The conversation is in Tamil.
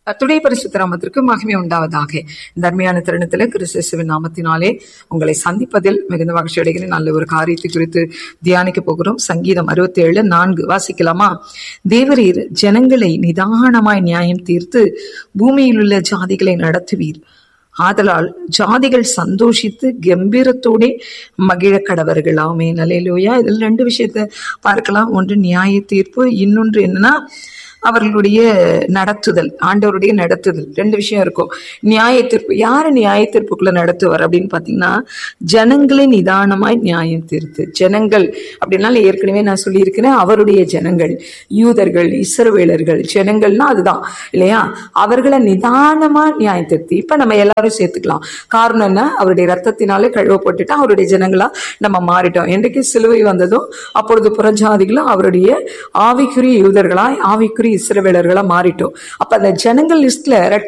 கர்த்தருடைய பரிசுத்த நாமத்திற்கு மகிமை உண்டாவதாக இந்த அருமையான தருணத்தில் கிறிஸ்துவின் நாமத்தினாலே உங்களை சந்திப்பதில் மிகுந்த மகிழ்ச்சி அடைகிறேன் நல்ல ஒரு காரியத்தை குறித்து தியானிக்க போகிறோம் சங்கீதம் அறுபத்தி ஏழு நான்கு வாசிக்கலாமா தேவரீர் ஜனங்களை நிதானமாய் நியாயம் தீர்த்து பூமியில் உள்ள ஜாதிகளை நடத்துவீர் ஆதலால் ஜாதிகள் சந்தோஷித்து கம்பீரத்தோடே மகிழ கடவர்கள் ஆமே நலையிலோயா இதில் ரெண்டு விஷயத்த பார்க்கலாம் ஒன்று நியாய தீர்ப்பு இன்னொன்று என்னன்னா அவர்களுடைய நடத்துதல் ஆண்டவருடைய நடத்துதல் ரெண்டு விஷயம் இருக்கும் நியாய தீர்ப்பு யாரு நியாய தீர்ப்புக்குள்ள நடத்துவார் அப்படின்னு பாத்தீங்கன்னா ஜனங்களை நிதானமாய் நியாயம் தீர்த்து ஜனங்கள் அப்படின்னால ஏற்கனவே நான் சொல்லியிருக்கிறேன் அவருடைய ஜனங்கள் யூதர்கள் இஸ்ரவேலர்கள் ஜனங்கள்னா அதுதான் இல்லையா அவர்களை நிதானமா நியாயம் தீர்த்து இப்ப நம்ம எல்லாரும் சேர்த்துக்கலாம் காரணம் என்ன அவருடைய ரத்தத்தினாலே கழுவப்பட்டுட்டா அவருடைய ஜனங்களா நம்ம மாறிட்டோம் என்றைக்கு சிலுவை வந்ததோ அப்பொழுது புறஜாதிகளும் அவருடைய ஆவிக்குரிய யூதர்களாய் ஆவிக்குரிய இஸ்ரவேலர்களா மாறிட்டோம் அப்ப அந்த ஜனங்கள் லிஸ்ட்ல